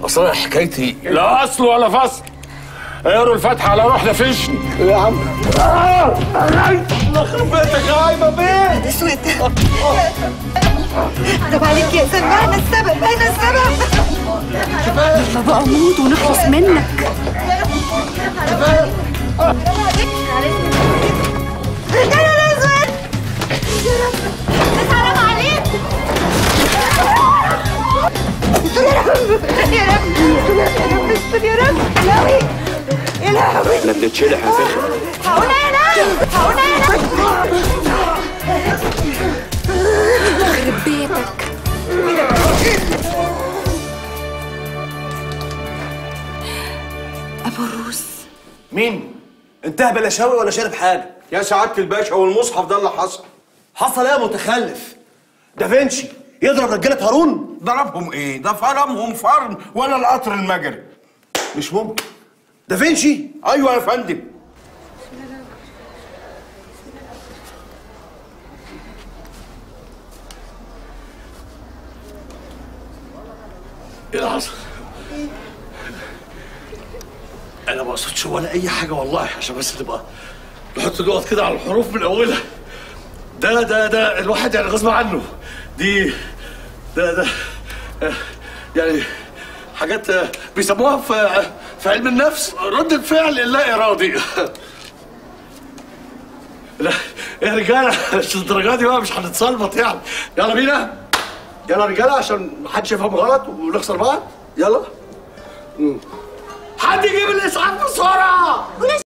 اصل أنا حكايتي لا اصل ولا فصل اقروا الفاتحه على روحنا فيشن يا عم الله يخرب بيتك يا عايمه بيه اسود طب عليك يا سلمى انا السبب انا السبب يلا بقى موت ونخلص منك لا لا لا اسود يا رب حرام عليك يا رب يا رب يا رب استر يا رب يا لهوي يا لهوي احنا بنتشلح يا فخر هقولها يا ناس هقولها يا ناس يخرب بيتك ابو الروس مين؟ انتهى بلا شاوي ولا شارب حاجه يا سعاده الباشا والمصحف ده اللي حصل حصل ايه يا متخلف؟ دافنشي يضرب رجاله هارون؟ ضربهم ايه ده فرمهم فرم ولا القطر المجري مش ممكن دافنشي ايوه يا فندم ايه اللي حصل؟ انا ما قصدتش ولا اي حاجه والله عشان بس تبقى نحط نقط كده على الحروف من اولها ده ده ده الواحد يعني غصب عنه دي ده ده آه، يعني حاجات آه، بيسموها في في علم النفس رد الفعل اللا ارادي لا يا رجاله مش الدرجات دي بقى مش هنتصلبط يعني يلا بينا يلا رجاله عشان محدش يفهم غلط ونخسر بعض يلا مم. حد يجيب الاسعاف بسرعه